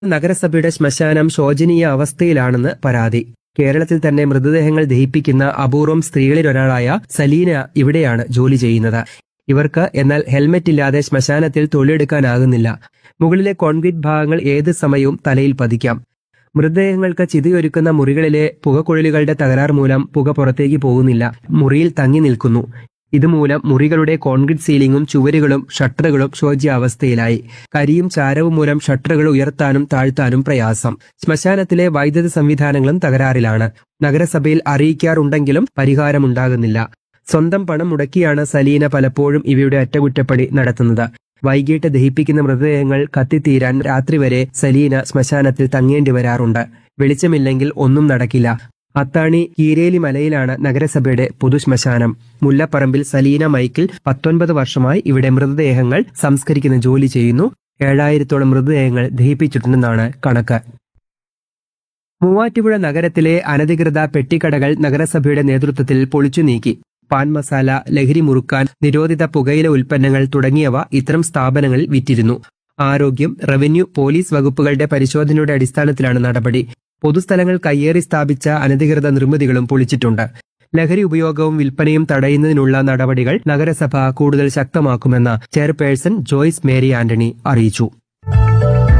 നഗരസഭയുടെ ശ്മശാനം ശോചനീയ അവസ്ഥയിലാണെന്ന് പരാതി കേരളത്തിൽ തന്നെ മൃതദേഹങ്ങൾ ദഹിപ്പിക്കുന്ന അപൂർവം സ്ത്രീകളിലൊരാളായ സലീന ഇവിടെയാണ് ജോലി ചെയ്യുന്നത് ഇവർക്ക് എന്നാൽ ഹെൽമറ്റ് ഇല്ലാതെ ശ്മശാനത്തിൽ തൊഴിലെടുക്കാനാകുന്നില്ല മുകളിലെ കോൺക്രീറ്റ് ഭാഗങ്ങൾ ഏത് സമയവും തലയിൽ പതിക്കാം മൃതദേഹങ്ങൾക്ക് ചിതയൊരുക്കുന്ന മുറികളിലെ പുകക്കുഴലുകളുടെ തകരാർ മൂലം പുക പുറത്തേക്ക് പോകുന്നില്ല മുറിയിൽ തങ്ങി നിൽക്കുന്നു ഇതുമൂലം മുറികളുടെ കോൺക്രീറ്റ് സീലിംഗും ചുവരുകളും ഷട്ടറുകളും ശോച്യാവസ്ഥയിലായി കരിയും ചാരവും മൂലം ഷട്ടറുകൾ ഉയർത്താനും താഴ്ത്താനും പ്രയാസം ശ്മശാനത്തിലെ വൈദ്യുത സംവിധാനങ്ങളും തകരാറിലാണ് നഗരസഭയിൽ അറിയിക്കാറുണ്ടെങ്കിലും പരിഹാരമുണ്ടാകുന്നില്ല സ്വന്തം പണം മുടക്കിയാണ് സലീന പലപ്പോഴും ഇവയുടെ അറ്റകുറ്റപ്പണി നടത്തുന്നത് വൈകിട്ട് ദഹിപ്പിക്കുന്ന മൃതദേഹങ്ങൾ കത്തിത്തീരാൻ രാത്രി വരെ സലീന ശ്മശാനത്തിൽ തങ്ങേണ്ടി വരാറുണ്ട് വെളിച്ചമില്ലെങ്കിൽ ഒന്നും നടക്കില്ല അത്താണി കീരേലി മലയിലാണ് നഗരസഭയുടെ പൊതുശ്മശാനം മുല്ലപ്പറമ്പിൽ സലീന മൈക്കിൾ പത്തൊൻപത് വർഷമായി ഇവിടെ മൃതദേഹങ്ങൾ സംസ്കരിക്കുന്ന ജോലി ചെയ്യുന്നു ഏഴായിരത്തോളം മൃതദേഹങ്ങൾ ദഹിപ്പിച്ചിട്ടുണ്ടെന്നാണ് കണക്ക് മൂവാറ്റുപുഴ നഗരത്തിലെ അനധികൃത പെട്ടിക്കടകൾ നഗരസഭയുടെ നേതൃത്വത്തിൽ പൊളിച്ചു നീക്കി പാൻ മസാല ലഹരി മുറുക്കാൻ നിരോധിത പുകയില ഉൽപ്പന്നങ്ങൾ തുടങ്ങിയവ ഇത്തരം സ്ഥാപനങ്ങളിൽ വിറ്റിരുന്നു ആരോഗ്യം റവന്യൂ പോലീസ് വകുപ്പുകളുടെ പരിശോധനയുടെ അടിസ്ഥാനത്തിലാണ് നടപടി പൊതുസ്ഥലങ്ങൾ കയ്യേറി സ്ഥാപിച്ച അനധികൃത നിർമ്മിതികളും പൊളിച്ചിട്ടുണ്ട് ലഹരി ഉപയോഗവും വിൽപ്പനയും തടയുന്നതിനുള്ള നടപടികൾ നഗരസഭ കൂടുതൽ ശക്തമാക്കുമെന്ന് ചെയർപേഴ്സൺ ജോയ്സ് മേരി ആന്റണി അറിയിച്ചു